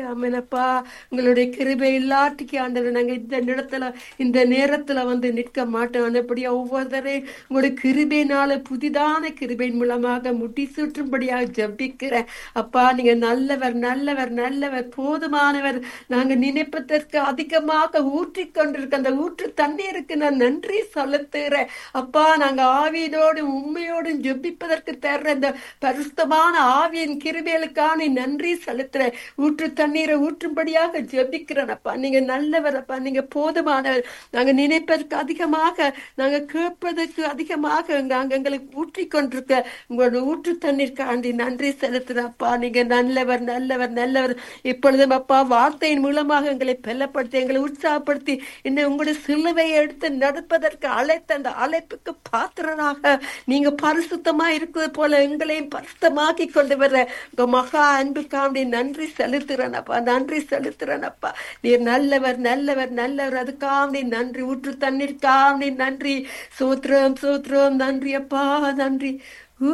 ஆமெனப்பா உங்களுடைய கிருபை இல்லாட்டிக்கு ஆண்டவர் நாங்க இந்த இடத்துல இந்த நேரத்துல வந்து நிற்க மாட்டோம் அப்படியா ஒவ்வொருத்தரையும் உங்களுடைய கிருபையினால புதிதான கிருபையின் மூலமாக முட்டி சுற்றும்படியாக ஜபிக்கிறேன் அப்பா நீங்க நல்லவர் நல்லவர் நல்லவர் போதுமானவர் நாங்க நினைப்பதற்கு அதிகமாக ஊற்றி கொண்டிருக்க அந்த ஊற்று தண்ணீருக்கு நான் நன்றி செலுத்துகிறேன் அப்பா நாங்க ஆவியோடும் உண்மையோடும் ஜெபிப்பதற்கு தர்ற இந்த பரிசுத்தமான ஆவியின் கிருபைகளுக்கான நன்றி செலுத்துறேன் ஊற்று தண்ணீரை ஊற்றும்படியாக ஜெபிக்கிறேன் அப்பா நீங்க நல்லவர் அப்பா நீங்க போதுமானவர் நாங்க நினைப்பதற்கு அதிகமாக நாங்க கேட்பதற்கு அதிகமாக நாங்க எங்களுக்கு ஊற்றி கொண்டிருக்க உங்களோட ஊற்று தண்ணீர் காண்டி நன்றி செலுத்துறேன் அப்பா நீங்க நல்லவர் நல்லவர் நல்லவர் இப்பொழுதும் அப்பா வார்த்தையின் மூலமாக எங்களை பெல்லப்படுத்தி எங்களை உற்சாகப்படுத்தி இன்னும் உங்களுடைய சிலுவையை எடுத்து நடப்பதற்கு அழைத்த அந்த அழைப்புக்கு பாத்திரராக நீங்க பரிசுத்தமா இருக்கிறது போல எங்களையும் பரிசுத்தமாக்கி கொண்டு வர உங்க மகா அன்புக்காண்டி நன்றி செலுத்துறேனப்பா நன்றி செலுத்துறேனப்பா நீர் நல்லவர் நல்லவர் நல்லவர் அதுக்காண்டி நன்றி ஊற்று தண்ணீர்க்காண்டி நன்றி சூத்திரம் சூத்திரம் நன்றி அப்பா நன்றி